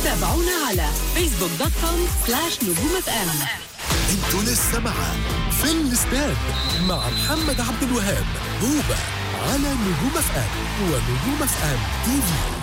تابعونا على فيسبوك دوت كوم سلاش نجوم اف ام انتوا لسه مع في الاستاد مع محمد عبد الوهاب هوبا على نجوم اف ام ونجوم اف ام تي في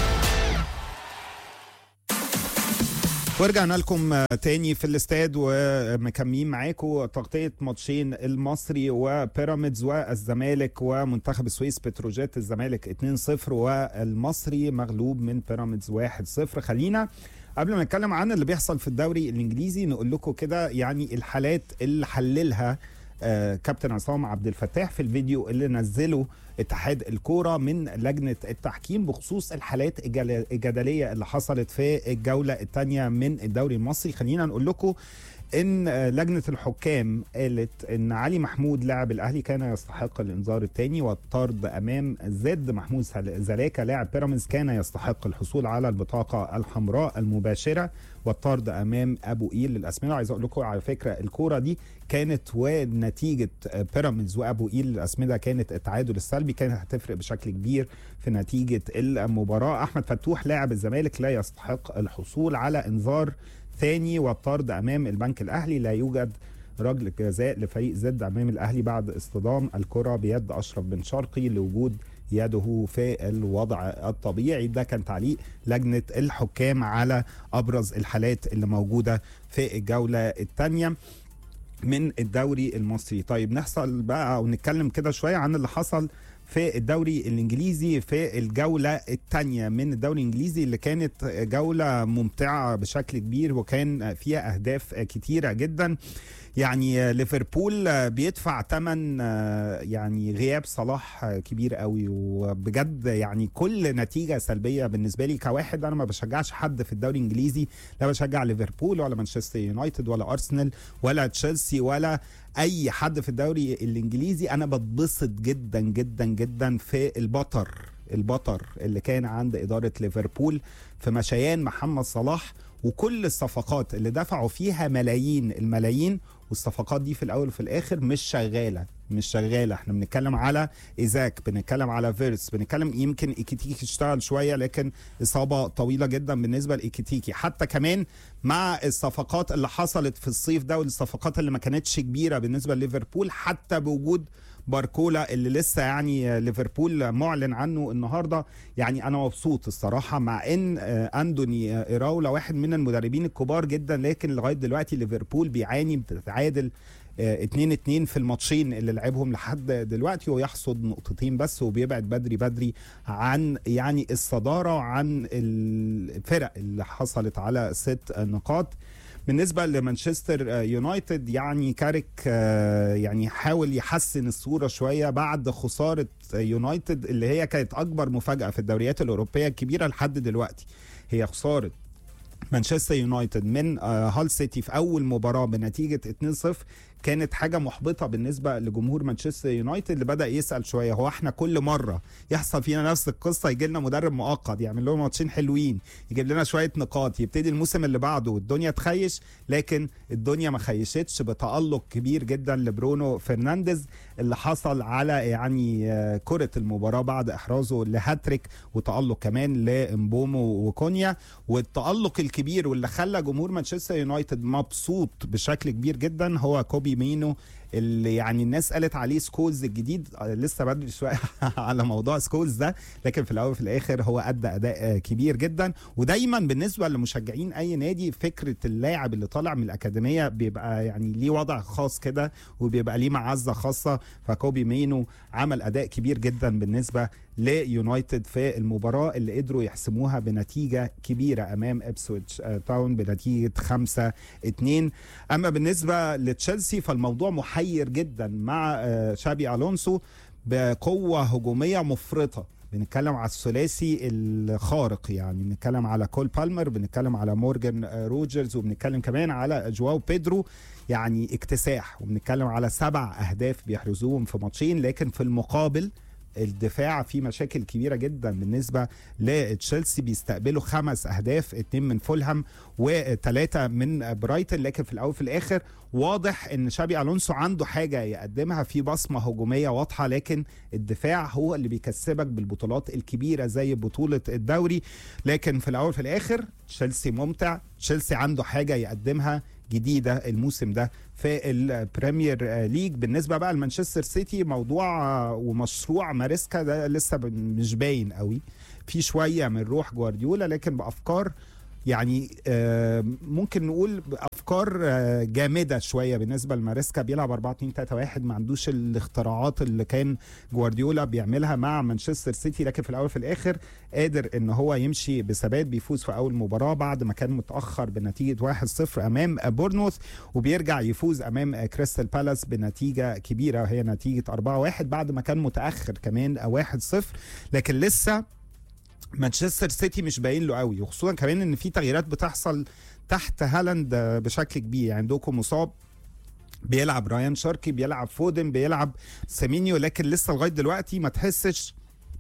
ورجعنا لكم تاني في الاستاد ومكملين معاكم تغطيه ماتشين المصري وبيراميدز والزمالك ومنتخب السويس بتروجيت الزمالك 2-0 والمصري مغلوب من بيراميدز 1-0 خلينا قبل ما نتكلم عن اللي بيحصل في الدوري الانجليزي نقول لكم كده يعني الحالات اللي حللها آه كابتن عصام عبد الفتاح في الفيديو اللي نزله اتحاد الكوره من لجنه التحكيم بخصوص الحالات الجل- الجدليه اللي حصلت في الجوله الثانيه من الدوري المصري خلينا نقول لكم ان آه، لجنه الحكام قالت ان علي محمود لاعب الاهلي كان يستحق الانذار الثاني والطرد امام زد محمود زل- زلاكا لاعب بيراميدز كان يستحق الحصول على البطاقه الحمراء المباشره والطرد امام ابو قير للاسمده عايز اقول لكم على فكره الكوره دي كانت ونتيجه آه، بيراميدز وابو قير للاسمده كانت التعادل السلبي كانت هتفرق بشكل كبير في نتيجه المباراه احمد فتوح لاعب الزمالك لا يستحق الحصول على انذار ثاني والطرد امام البنك الاهلي لا يوجد رجل جزاء لفريق زد امام الاهلي بعد اصطدام الكره بيد اشرف بن شرقي لوجود يده في الوضع الطبيعي ده كان تعليق لجنه الحكام على ابرز الحالات اللي موجوده في الجوله الثانيه من الدوري المصري طيب نحصل بقى او نتكلم كده شويه عن اللي حصل في الدوري الانجليزي في الجوله الثانيه من الدوري الانجليزي اللي كانت جوله ممتعه بشكل كبير وكان فيها اهداف كتيره جدا يعني ليفربول بيدفع ثمن يعني غياب صلاح كبير قوي وبجد يعني كل نتيجه سلبيه بالنسبه لي كواحد انا ما بشجعش حد في الدوري الانجليزي لا بشجع ليفربول ولا مانشستر يونايتد ولا ارسنال ولا تشيلسي ولا اي حد في الدوري الانجليزي انا بتبسط جدا جدا جدا في البطر البطر اللي كان عند اداره ليفربول في مشيان محمد صلاح وكل الصفقات اللي دفعوا فيها ملايين الملايين والصفقات دي في الاول وفي الاخر مش شغاله مش شغاله احنا بنتكلم على ايزاك بنتكلم على فيرس بنتكلم يمكن ايكيتيكي اشتغل شويه لكن اصابه طويله جدا بالنسبه لايكيتيكي حتى كمان مع الصفقات اللي حصلت في الصيف ده والصفقات اللي ما كانتش كبيره بالنسبه لليفربول حتى بوجود باركولا اللي لسه يعني ليفربول معلن عنه النهارده يعني انا مبسوط الصراحه مع ان آه، اندوني آه، ايراولا واحد من المدربين الكبار جدا لكن لغايه دلوقتي ليفربول بيعاني بتتعادل 2 2 في الماتشين اللي لعبهم لحد دلوقتي ويحصد نقطتين بس وبيبعد بدري بدري عن يعني الصداره عن الفرق اللي حصلت على ست نقاط بالنسبه لمانشستر يونايتد يعني كاريك آه، يعني حاول يحسن الصوره شويه بعد خساره يونايتد اللي هي كانت اكبر مفاجاه في الدوريات الاوروبيه الكبيره لحد دلوقتي هي خساره مانشستر يونايتد من آه، هال سيتي في اول مباراه بنتيجه 2-0 كانت حاجه محبطه بالنسبه لجمهور مانشستر يونايتد اللي بدا يسال شويه هو احنا كل مره يحصل فينا نفس القصه يجي لنا مدرب مؤقت يعمل لهم ماتشين حلوين يجيب لنا شويه نقاط يبتدي الموسم اللي بعده والدنيا تخيش لكن الدنيا ما خيشتش بتالق كبير جدا لبرونو فرنانديز اللي حصل على يعني آه، كره المباراه بعد احرازه لهاتريك وتالق كمان لامبومو وكونيا والتالق الكبير واللي خلى جمهور مانشستر يونايتد مبسوط بشكل كبير جدا هو كوبي مينو اللي يعني الناس قالت عليه سكولز الجديد آه، لسه بدري شويه على موضوع سكولز ده لكن في الاول وفي الاخر هو ادى اداء آه، كبير جدا ودايما بالنسبه لمشجعين اي نادي فكره اللاعب اللي طالع من الاكاديميه بيبقى يعني ليه وضع خاص كده وبيبقى ليه معزه خاصه فكوبي مينو عمل اداء كبير جدا بالنسبه ليونايتد في المباراه اللي قدروا يحسموها بنتيجه كبيره امام ابسويتش آه، تاون بنتيجه 5 2 اما بالنسبه لتشيلسي فالموضوع محير جدا مع آه، شابي الونسو بقوه هجوميه مفرطه بنتكلم على الثلاثي الخارق يعني بنتكلم على كول بالمر بنتكلم على مورجان آه، روجرز وبنتكلم كمان على جواو بيدرو يعني اكتساح وبنتكلم على سبع اهداف بيحرزوهم في ماتشين لكن في المقابل الدفاع فيه مشاكل كبيره جدا بالنسبه لتشيلسي بيستقبلوا خمس اهداف اتنين من فولهام وثلاثه من برايتن لكن في الاول في الاخر واضح ان شابي الونسو عنده حاجه يقدمها في بصمه هجوميه واضحه لكن الدفاع هو اللي بيكسبك بالبطولات الكبيره زي بطوله الدوري لكن في الاول في الاخر تشيلسي ممتع تشيلسي عنده حاجه يقدمها جديده الموسم ده في البريمير ليج بالنسبه بقى لمانشستر سيتي موضوع ومشروع ماريسكا ده لسه مش باين قوي في شويه من روح جوارديولا لكن بافكار يعني آه، ممكن نقول افكار آه، جامده شويه بالنسبه لماريسكا بيلعب 4 2 3 1 ما عندوش الاختراعات اللي كان جوارديولا بيعملها مع مانشستر سيتي لكن في الاول في الاخر قادر ان هو يمشي بثبات بيفوز في اول مباراه بعد ما كان متاخر بنتيجه 1-0 امام بورنموث وبيرجع يفوز امام كريستال بالاس بنتيجه كبيره وهي نتيجه 4-1 بعد ما كان متاخر كمان 1-0 لكن لسه مانشستر سيتي مش باين له قوي وخصوصا كمان ان في تغييرات بتحصل تحت هالاند بشكل كبير يعني عندكم مصاب بيلعب رايان شاركي بيلعب فودن بيلعب سيمينيو لكن لسه لغايه دلوقتي ما تحسش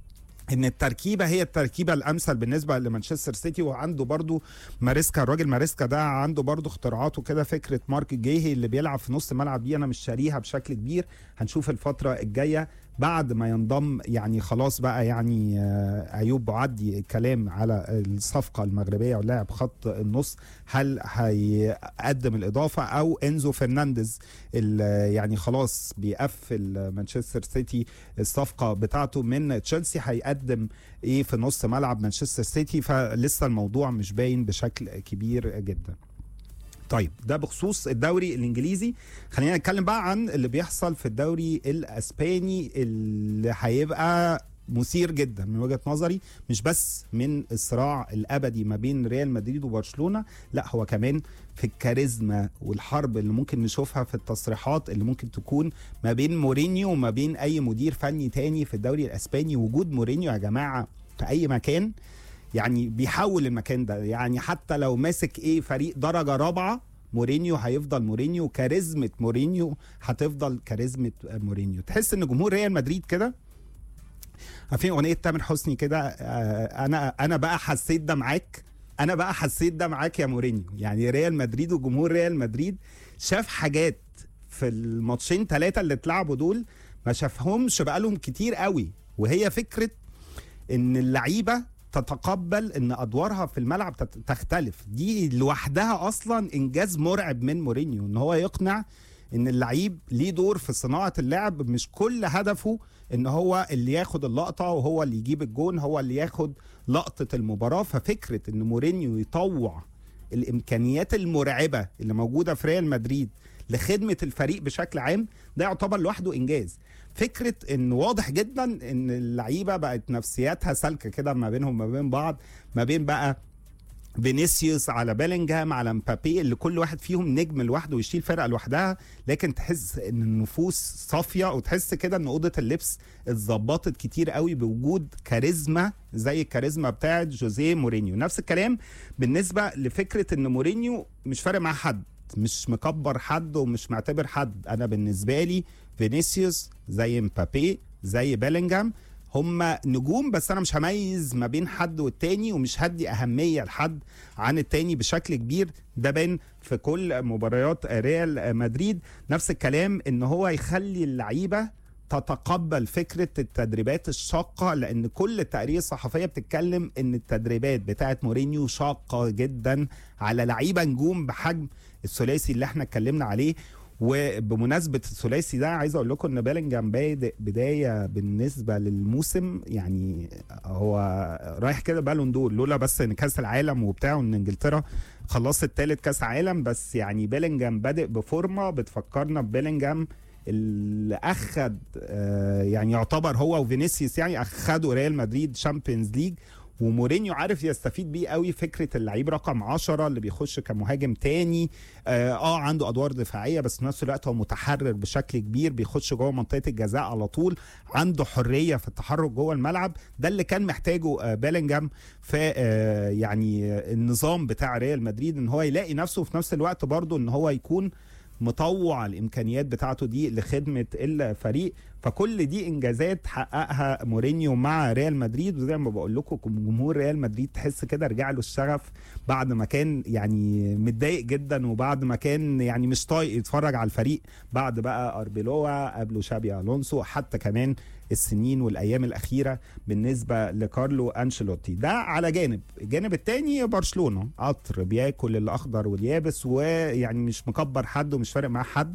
ان التركيبه هي التركيبه الامثل بالنسبه لمانشستر سيتي وعنده برضو ماريسكا الراجل ماريسكا ده عنده برضو اختراعاته كده فكره مارك جيهي اللي بيلعب في نص الملعب دي انا مش شاريها بشكل كبير هنشوف الفتره الجايه بعد ما ينضم يعني خلاص بقى يعني آه، ايوب بعدي الكلام على الصفقه المغربيه ولاعب خط النص هل هيقدم الاضافه او انزو فرنانديز اللي يعني خلاص بيقفل مانشستر سيتي الصفقه بتاعته من تشيلسي هيقدم ايه في نص ملعب مانشستر سيتي فلسه الموضوع مش باين بشكل كبير جدا طيب ده بخصوص الدوري الانجليزي خلينا نتكلم بقى عن اللي بيحصل في الدوري الاسباني اللي هيبقى مثير جدا من وجهه نظري مش بس من الصراع الابدي ما بين ريال مدريد وبرشلونه لا هو كمان في الكاريزما والحرب اللي ممكن نشوفها في التصريحات اللي ممكن تكون ما بين مورينيو وما بين اي مدير فني تاني في الدوري الاسباني وجود مورينيو يا جماعه في اي مكان يعني بيحول المكان ده يعني حتى لو ماسك ايه فريق درجه رابعه مورينيو هيفضل مورينيو كاريزمة مورينيو هتفضل كاريزمة مورينيو تحس ان جمهور ريال مدريد كده عارفين اغنيه تامر حسني كده آه، انا انا بقى حسيت ده معاك انا بقى حسيت ده معاك يا مورينيو يعني ريال مدريد وجمهور ريال مدريد شاف حاجات في الماتشين ثلاثه اللي اتلعبوا دول ما شافهمش بقالهم كتير قوي وهي فكره ان اللعيبه تتقبل ان ادوارها في الملعب تت- تختلف دي لوحدها اصلا انجاز مرعب من مورينيو ان هو يقنع ان اللعيب ليه دور في صناعه اللعب مش كل هدفه ان هو اللي ياخد اللقطه وهو اللي يجيب الجون هو اللي ياخد لقطه المباراه ففكره ان مورينيو يطوع الامكانيات المرعبه اللي موجوده في ريال مدريد لخدمه الفريق بشكل عام ده يعتبر لوحده انجاز فكره ان واضح جدا ان اللعيبه بقت نفسياتها سالكه كده ما بينهم ما بين بعض ما بين بقى فينيسيوس على بيلينجهام على مبابي اللي كل واحد فيهم نجم لوحده ويشيل فرقه لوحدها لكن تحس ان النفوس صافيه وتحس كده ان اوضه اللبس اتظبطت كتير قوي بوجود كاريزما زي الكاريزما بتاعت جوزيه مورينيو نفس الكلام بالنسبه لفكره ان مورينيو مش فارق مع حد مش مكبر حد ومش معتبر حد انا بالنسبه لي فينيسيوس زي مبابي زي بيلينجهام هم نجوم بس انا مش هميز ما بين حد والتاني ومش هدي اهميه لحد عن التاني بشكل كبير ده بان في كل مباريات ريال مدريد نفس الكلام ان هو يخلي اللعيبه تتقبل فكره التدريبات الشاقه لان كل التقارير الصحفيه بتتكلم ان التدريبات بتاعت مورينيو شاقه جدا على لعيبه نجوم بحجم الثلاثي اللي احنا اتكلمنا عليه وبمناسبه الثلاثي ده عايز اقول لكم ان بيلينجهام بادئ بدايه بالنسبه للموسم يعني هو رايح كده بالون دور لولا بس ان كاس العالم وبتاع وان انجلترا خلصت ثالث كاس عالم بس يعني بيلينجهام بادئ بفورمه بتفكرنا ببيلينجهام اللي اخد آه، يعني يعتبر هو وفينيسيوس يعني اخدوا ريال مدريد شامبيونز ليج ومورينيو عارف يستفيد بيه قوي فكره اللعيب رقم 10 اللي بيخش كمهاجم تاني اه, آه عنده ادوار دفاعيه بس في نفس الوقت هو متحرر بشكل كبير بيخش جوه منطقه الجزاء على طول عنده حريه في التحرك جوه الملعب ده اللي كان محتاجه آه بيلينجهام في آه يعني آه، النظام بتاع ريال مدريد ان هو يلاقي نفسه في نفس الوقت برضه ان هو يكون مطوع الامكانيات بتاعته دي لخدمه الفريق فكل دي انجازات حققها مورينيو مع ريال مدريد وزي ما بقول لكم جمهور ريال مدريد تحس كده رجع له الشغف بعد ما كان يعني متضايق جدا وبعد ما كان يعني مش طايق يتفرج على الفريق بعد بقى اربيلوا قبله شابي الونسو حتى كمان السنين والايام الاخيره بالنسبه لكارلو انشيلوتي ده على جانب الجانب الثاني برشلونه قطر بياكل الاخضر واليابس ويعني مش مكبر حد ومش فارق معاه حد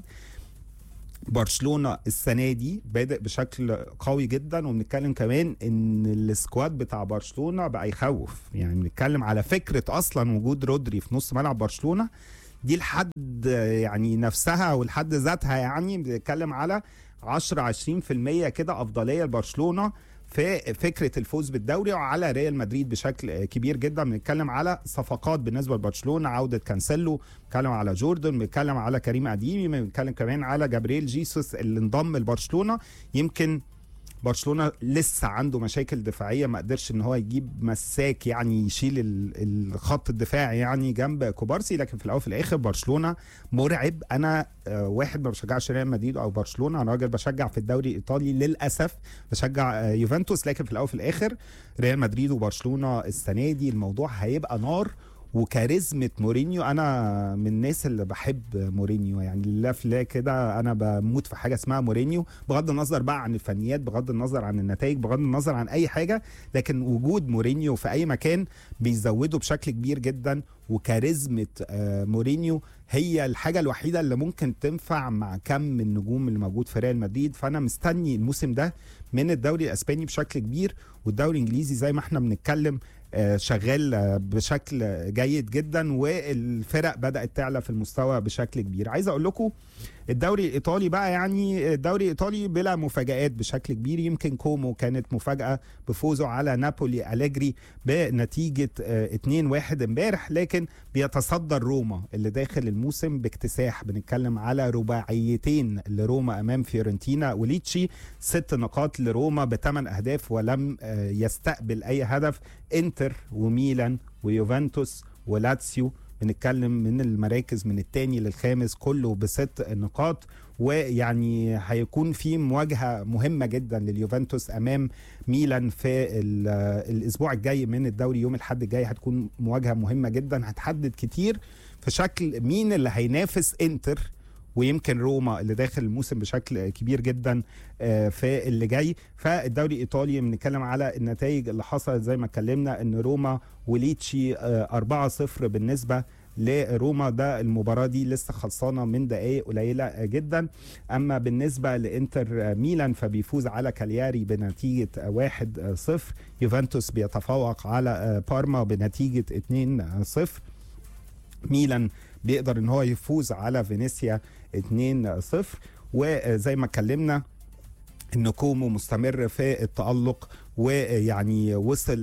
برشلونه السنه دي بادئ بشكل قوي جدا وبنتكلم كمان ان السكواد بتاع برشلونه بقى يخوف يعني بنتكلم على فكره اصلا وجود رودري في نص ملعب برشلونه دي لحد يعني نفسها ولحد ذاتها يعني بنتكلم على 10 20% كده افضليه لبرشلونه في فكره الفوز بالدوري وعلى ريال مدريد بشكل كبير جدا بنتكلم على صفقات بالنسبه لبرشلونه عوده كانسيلو بنتكلم على جوردن بنتكلم على كريم اديمي بنتكلم كمان على جابرييل جيسوس اللي انضم لبرشلونه يمكن برشلونه لسه عنده مشاكل دفاعيه ما قدرش ان هو يجيب مساك يعني يشيل الخط الدفاعي يعني جنب كوبارسي لكن في الاول وفي الاخر برشلونه مرعب انا واحد ما بشجعش ريال مدريد او برشلونه انا راجل بشجع في الدوري الايطالي للاسف بشجع يوفنتوس لكن في الاول وفي الاخر ريال مدريد وبرشلونه السنه دي الموضوع هيبقى نار وكاريزمة مورينيو انا من الناس اللي بحب مورينيو يعني لا في لا كده انا بموت في حاجه اسمها مورينيو بغض النظر بقى عن الفنيات بغض النظر عن النتائج بغض النظر عن اي حاجه لكن وجود مورينيو في اي مكان بيزوده بشكل كبير جدا وكاريزمة مورينيو هي الحاجه الوحيده اللي ممكن تنفع مع كم النجوم اللي موجود في ريال مدريد فانا مستني الموسم ده من الدوري الاسباني بشكل كبير والدوري الانجليزي زي ما احنا بنتكلم شغال بشكل جيد جدا والفرق بدات تعلى في المستوى بشكل كبير عايز اقول لكم الدوري الايطالي بقى يعني الدوري الايطالي بلا مفاجات بشكل كبير يمكن كومو كانت مفاجاه بفوزه على نابولي اليجري بنتيجه 2-1 امبارح لكن بيتصدر روما اللي داخل الموسم باكتساح بنتكلم على رباعيتين لروما امام فيورنتينا وليتشي ست نقاط لروما بثمان اهداف ولم يستقبل اي هدف انتر وميلان ويوفنتوس ولاتسيو بنتكلم من المراكز من الثاني للخامس كله بست نقاط ويعني هيكون في مواجهه مهمه جدا لليوفنتوس امام ميلان في الاسبوع الجاي من الدوري يوم الاحد الجاي هتكون مواجهه مهمه جدا هتحدد كتير في شكل مين اللي هينافس انتر ويمكن روما اللي داخل الموسم بشكل كبير جدا في اللي جاي فالدوري الايطالي بنتكلم على النتائج اللي حصلت زي ما اتكلمنا ان روما وليتشي 4-0 بالنسبه لروما ده المباراة دي لسه خلصانة من دقايق قليلة جدا أما بالنسبة لإنتر ميلان فبيفوز على كالياري بنتيجة 1-0 يوفنتوس بيتفوق على بارما بنتيجة 2-0 ميلان بيقدر ان هو يفوز على فينيسيا 2-0 وزي ما اتكلمنا ان كومو مستمر في التألق ويعني وصل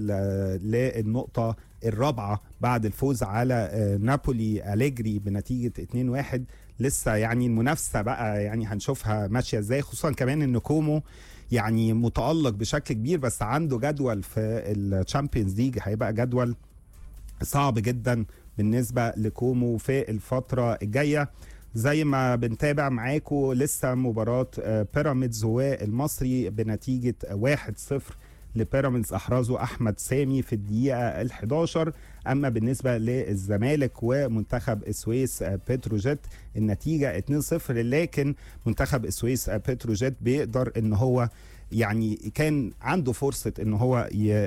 للنقطة الرابعة بعد الفوز على نابولي أليجري بنتيجة 2-1 لسه يعني المنافسة بقى يعني هنشوفها ماشية ازاي خصوصا كمان ان كومو يعني متألق بشكل كبير بس عنده جدول في الشامبيونز ليج هيبقى جدول صعب جدا بالنسبة لكومو في الفترة الجاية زي ما بنتابع معاكم لسه مباراة بيراميدز والمصري بنتيجة 1-0 لبيراميدز احرزه احمد سامي في الدقيقه ال 11 اما بالنسبه للزمالك ومنتخب السويس بتروجيت النتيجه 2-0 لكن منتخب السويس بتروجيت بيقدر ان هو يعني كان عنده فرصه ان هو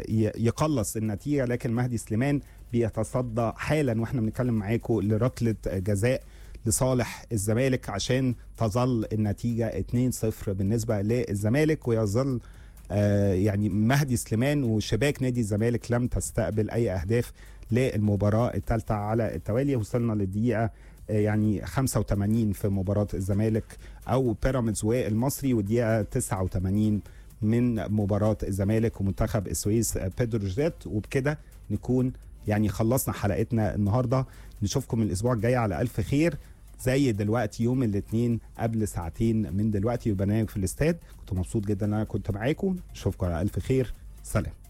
يقلص النتيجه لكن مهدي سليمان بيتصدى حالا واحنا بنتكلم معاكم لركله جزاء لصالح الزمالك عشان تظل النتيجه 2-0 بالنسبه للزمالك ويظل آه يعني مهدي سليمان وشباك نادي الزمالك لم تستقبل اي اهداف للمباراه الثالثه على التوالي وصلنا للدقيقه آه يعني 85 في مباراه الزمالك او بيراميدز والمصري والدقيقه 89 من مباراه الزمالك ومنتخب السويس بيدروجيت وبكده نكون يعني خلصنا حلقتنا النهارده نشوفكم الاسبوع الجاي على الف خير زي دلوقتي يوم الاثنين قبل ساعتين من دلوقتي وبرنامج في الاستاد كنت مبسوط جدا ان انا كنت معاكم اشوفكم على الف خير سلام